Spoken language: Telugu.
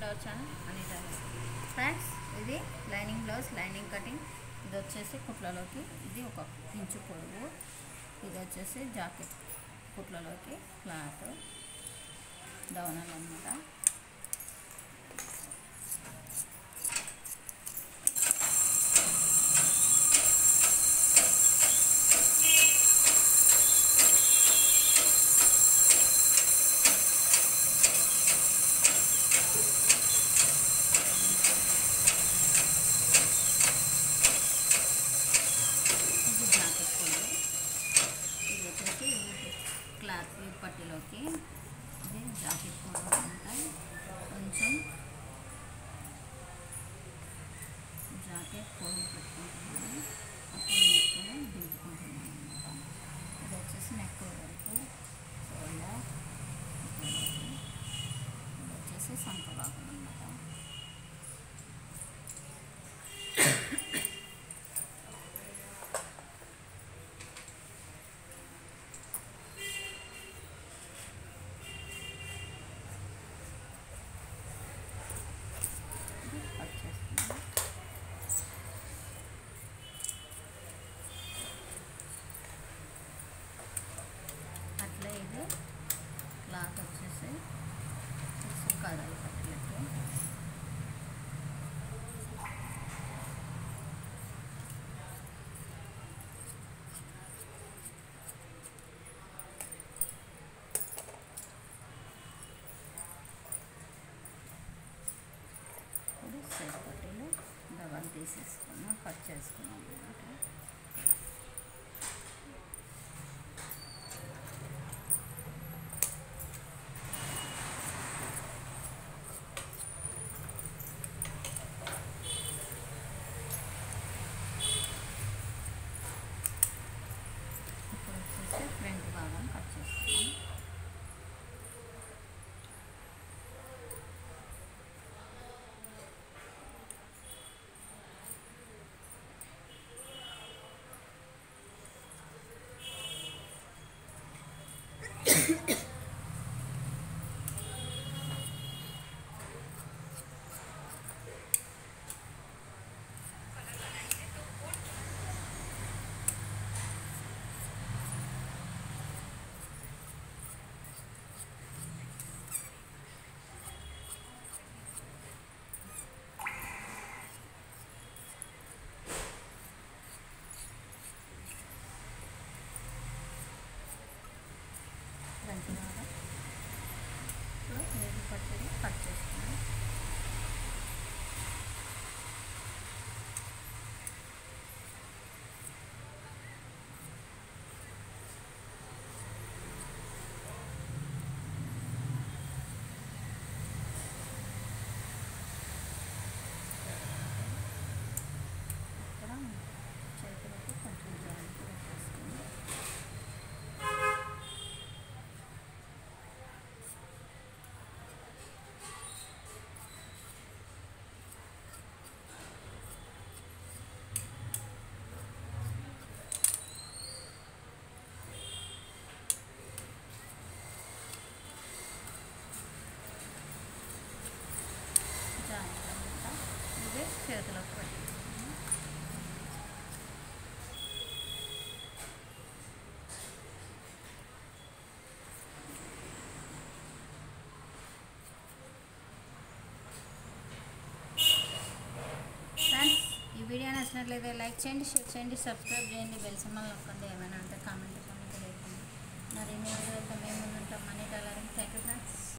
అవర్ ఛానల్ అనిటా ఫ్రెండ్స్ ఇది లైనింగ్ బ్లౌజ్ లైనింగ్ కటింగ్ ఇది వచ్చేసి కుట్లలోకి ఇది ఒక ఇంచు పొడవు ఇది వచ్చేసి జాకెట్ కుట్లలోకి క్లాత్ డౌనల్ అనమాట ఇది జాకెట్ పొడవు ఇది వచ్చేసి ఈ క్లాత్ ఈ పట్టీలోకి ఇది జాకెట్ పొడవు ఉంటాయి కొంచెం జాకెట్ పొడవు పెట్టుకుంటున్నాను అప్పుడు నెక్లో దింపుకుంటున్నాను అనమాట ఇది వచ్చేసి నెక్ వరకు షోల్డర్ ఇది వచ్చేసి సంత భాగం అనమాట ఇది కట్ చేస్తున్నాను అట్లే ఇది క్లాత్ వచ్చేసి సిక్స్ కడాయి పట్టినట్టు ఇప్పుడు సైడ్ పట్టీలు డబల్ తీసేసుకున్నాం కట్ చేసుకున్నాం అన్నమాట ఇప్పుడు వచ్చేసి ఫ్రంట్ భాగం కట్ చేసుకున్నాం ఫ్రంట్ భాగం ఇప్పుడు నీటి పట్టీలు కట్ చేసుకున్నాం ఇక్కడ చేతులకు కొంచెం జాయింట్ పెట్టేసుకుని జాయింట్ అనమాట ఇది చేతులకు పెట్టేసుకుని ఫ్రెండ్స్ ఈ వీడియో నచ్చినట్లయితే లైక్ చేయండి షేర్ చేయండి సబ్స్క్రైబ్ చేయండి బెల్ సింబల్ నొక్కండి ఏమైనా ఉంటే కామెంట్